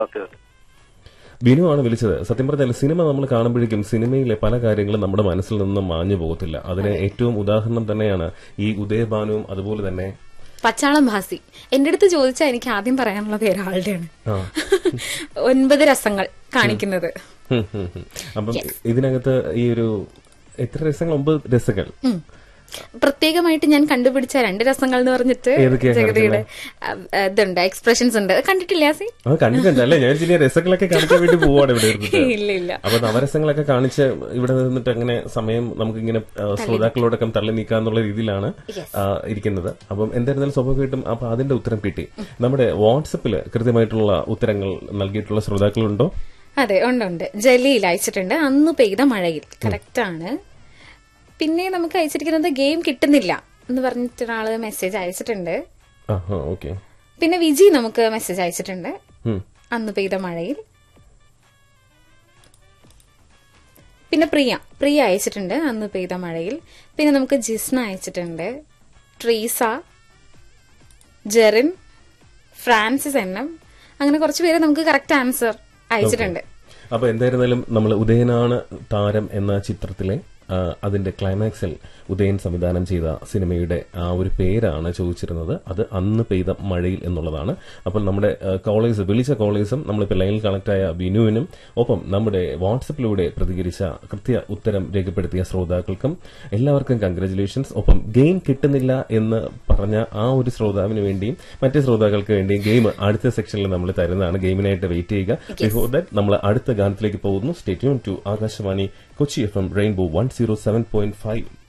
Okay okay Binu ആണ് വിളിച്ചത് സത്യം പറഞ്ഞാൽ സിനിമ നമ്മൾ കാണുമ്പോഴേക്കും സിനിമയിലെ പല കാര്യങ്ങളും നമ്മുടെ മനസ്സിൽ നിന്ന് മാഞ്ഞു പോകത്തില്ല അതിന് ഏറ്റവും ഉദാഹരണം തന്നെയാണ് ഈ ഉദയഭാനുവും അതുപോലെ തന്നെ പച്ചാളം ഭാസി എന്റെ അടുത്ത് ചോദിച്ചാൽ എനിക്ക് ആദ്യം പറയാനുള്ളത് ഒരാളുടെയാണ് ആ. ഒൻപത് രസങ്ങൾ കാണിക്കുന്നത് ഹും, ഹും, ഹും. അപ്പം ഇതിനകത്ത് ഈ ഒരു എത്ര രസങ്ങൾ ഒമ്പത് രസങ്ങൾ ഉം. പ്രത്യേകമായിട്ട് ഞാൻ കണ്ടുപിടിച്ച രണ്ട് രസങ്ങൾ എന്ന് പറഞ്ഞിട്ട് ഏതൊക്കെയാ ജഗതിയുടെ അഹ്, ഇതുണ്ട് എക്സ്പ്രഷൻസ് ഉണ്ട് അത് കണ്ടിട്ടില്ല ആസി ആ കണ്ടിട്ടുണ്ട് അല്ലേ ഞാൻ ചില രസങ്ങളൊക്കെ കാണിക്കാൻ വേണ്ടി പോവാണ് ഇവിടെ ഇരുന്നിട്ട് ഇല്ല ഇല്ല അപ്പൊ നവരസങ്ങളൊക്കെ കാണിച്ച് ഇവിടെ നിന്നിട്ട് അങ്ങനെ സമയം നമുക്കിങ്ങനെ ആ, ശ്രോതാക്കളോടൊക്കെ തള്ളി നീക്കാന്നുള്ള രീതിയിലാണ് ആ, ഇരിക്കുന്നത് അപ്പം എന്തായിരുന്നാലും സ്വാഭാവികമായിട്ടും അപ്പൊ അതിന്റെ ഉത്തരം കിട്ടി നമ്മുടെ വാട്സപ്പിൽ കൃത്യമായിട്ടുള്ള ഉത്തരങ്ങൾ നൽകിയിട്ടുള്ള ശ്രോതാക്കളുണ്ടോ അതെ ഉണ്ട് ഉണ്ട് ജലീൽ അയച്ചിട്ടുണ്ട് അന്ന് പെയ്ത മഴയിൽ കറക്റ്റ് ആണ് പിന്നെ നമുക്ക് അയച്ചിരിക്കുന്നത് ഗെയിം കിട്ടുന്നില്ല എന്ന് പറഞ്ഞിട്ട് ഒരാള് മെസ്സേജ് അയച്ചിട്ടുണ്ട് ആ ഓക്കെ പിന്നെ വിജി നമുക്ക് മെസ്സേജ് അയച്ചിട്ടുണ്ട് അന്ന് പെയ്ത മഴയിൽ പിന്നെ പ്രിയ പ്രിയ അയച്ചിട്ടുണ്ട് അന്ന് പെയ്ത മഴയിൽ പിന്നെ നമുക്ക് ജിസ്ന അയച്ചിട്ടുണ്ട് ട്രീസ ജെറിൻ ഫ്രാൻസിസ് എണ്ണം അങ്ങനെ കുറച്ച് പേര് നമുക്ക് കറക്റ്റ് ആൻസർ അയച്ചിട്ടുണ്ട് അപ്പൊ എന്തായിരുന്നാലും നമ്മൾ ഉദയനാണ് താരം എന്ന ചിത്രത്തിലെ ആ, അതിന്റെ ക്ലൈമാക്സിൽ ഉദയൻ സംവിധാനം ചെയ്ത സിനിമയുടെ ആ ഒരു പേരാണ് ചോദിച്ചിരുന്നത് അത് അന്ന് പെയ്ത മഴയിൽ എന്നുള്ളതാണ് അപ്പോൾ നമ്മുടെ കോളേജ് വിളിച്ച കോളേജും നമ്മളിപ്പോൾ ലൈനിൽ കണക്ട് ആയ ബിനുവിനും ഒപ്പം നമ്മുടെ വാട്സപ്പിലൂടെ പ്രതികരിച്ച കൃത്യ ഉത്തരം രേഖപ്പെടുത്തിയ ശ്രോതാക്കൾക്കും എല്ലാവർക്കും കൺഗ്രാറ്റുലേഷൻസ് ഒപ്പം ഗെയിം കിട്ടുന്നില്ല എന്ന് പറഞ്ഞ ആ ഒരു ശ്രോതാവിന് വേണ്ടിയും മറ്റ് ശ്രോതാക്കൾക്ക് വേണ്ടിയും ഗെയിം അടുത്ത സെക്ഷനിൽ നമ്മൾ തരുന്നതാണ് ഗെയിമിനായിട്ട് വെയിറ്റ് ചെയ്യുക ബിഫോർ ദാറ്റ് നമ്മൾ അടുത്ത ഗാനത്തിലേക്ക് പോകുന്നു stay tuned to Akashvani Kochi F M rainbow one zero seven point five